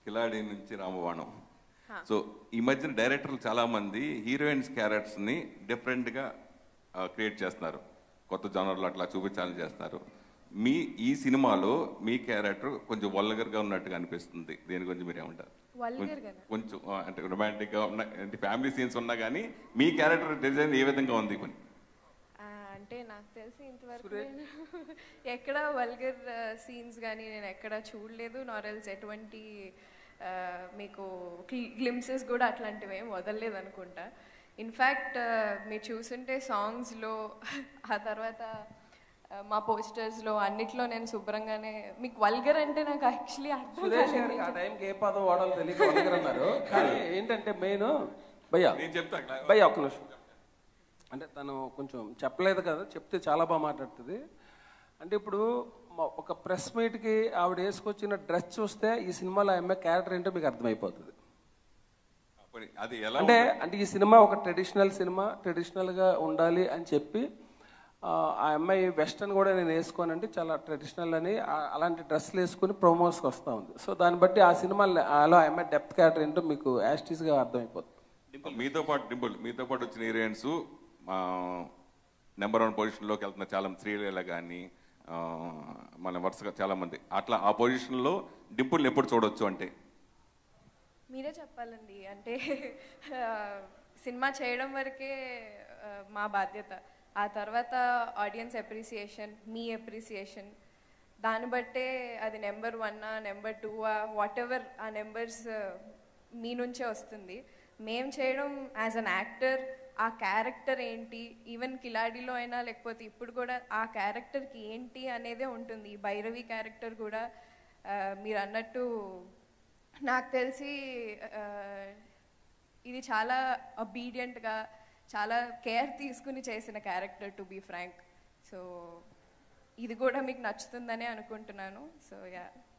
కిలాడి నుంచి రామబాణం సో ఈ మధ్యన డైరెక్టర్లు చాలా మంది హీరోయిన్స్ క్యారెక్టర్స్ ని డిఫరెంట్ గా క్రియేట్ చేస్తున్నారు కొత్త జనర్లు అట్లా చూపించాలని చేస్తున్నారు మీ ఈ సినిమాలో మీ క్యారెక్టర్ కొంచెం వల్గర్ గా ఉన్నట్టుగా అనిపిస్తుంది దేని గురించి మీరు ఏమంటారు Vulgar గానా? కొంచెం ఆ, అంటే రొమాంటిక్ గా ఉన్న అంటే ఫ్యామిలీ సీన్స్ ఉన్నా కానీ మీ క్యారెక్టర్ డిజైన్ ఏ విధంగా ఉంది కొన్ని ఆ, అంటే నాకు తెలిసి ఇంతవరకు నేను ఎక్కడ వల్గర్ సీన్స్ కానీ నేను ఎక్కడ చూడలేదు నారెల్స్ ఎటువంటి ఆ, మీకు గ్లిమ్సెస్ కూడా అట్లాంటివి ఏం వదలలేదు అనుకుంటా ఇన్ఫ్యాక్ట్ మీరు చూసుంటే సాంగ్స్లో ఆ తర్వాత ఆ, మా పోస్టర్స్లో అన్నిట్లో నేను శుభ్రంగానే మీకు వల్గర్ అంటే నాకు యాక్చువల్లీ అర్థం సురేష్ కాలేదు. గారికి ఆ టైంకి ఏ పదం వాడాలో తెలియక వల్గర్ అన్నారు కానీ ఏంటంటే మెయిన్ భయ్యా నేను చెప్తా భయ్యా ఒక్క నిమిషం అంటే తను కొంచెం చెప్పలేదు కదా చెప్తే చాలా బాగా మాట్లాడుతుంది అంటే ఇప్పుడు మా- ఒక ప్రెస్ మీట్కి ఆవిడ వేసుకొచ్చిన డ్రెస్ చూస్తే ఈ సినిమాలో ఆమె క్యారెక్టర్ ఏంటో మీకు అర్థమైపోతుంది అప్పుడు అది ఎలా అంటే అంటే ఈ సినిమా ఒక ట్రెడిషనల్ సినిమా ట్రెడిషనల్గా ఉండాలి అని చెప్పి ఆ ఆ అమ్మాయి వెస్టర్న్ కూడా నేను వేసుకోనంటే చాలా ట్రెడిషనల్ అని ఆ- అలాంటి డ్రెస్సులు వేసుకుని ప్రమోస్కి వస్తూ ఉంది సో దాన్ని బట్టి ఆ సినిమా అలా ఆ అమ్మాయి డెప్త్ క్యారెక్టర్ ఏంటో మీకు యాస్టీస్గా అర్థమైపోతుంది డింపుల్ మీతో పాటు డింపుల్ మీతో పాటు వచ్చిన హీరోయిన్స్ నెంబర్ వన్ పొజిషన్లోకి వెళ్తున్న చాలా మంది శ్రీలీల కానీ మన వరుసగా చాలా మంది అట్లా ఆ పొజిషన్లో డింపుల్ని ఎప్పుడు చూడొచ్చు అంటే మీరే చెప్పాలండి అంటే ఆ, సినిమా చేయడం వరకే ఆ, మా బాధ్యత ఆ తర్వాత ఆడియన్స్ అప్రిసియేషన్ మీ అప్రిసియేషన్ దాన్ని బట్టే అది నెంబర్ వన్నా నెంబర్ టూవా వాట్ ఎవర్ ఆ నెంబర్స్ మీ నుంచే వస్తుంది మేం చేయడం యాజ్ అన్ యాక్టర్ ఆ క్యారెక్టర్ ఏంటి ఈవెన్ కిలాడిలో అయినా లేకపోతే ఇప్పుడు కూడా ఆ క్యారెక్టర్కి ఏంటి అనేదే ఉంటుంది ఈ భైరవి క్యారెక్టర్ కూడా ఆ, మీరు అన్నట్టు నాకు తెలిసి ఆ, ఇది చాలా ఒబీడియంట్గా చాలా కేర్ తీసుకుని చేసిన character to be frank so ఇది కూడా మీకు నచ్చుతుందనే అనుకుంటున్నాను సో యా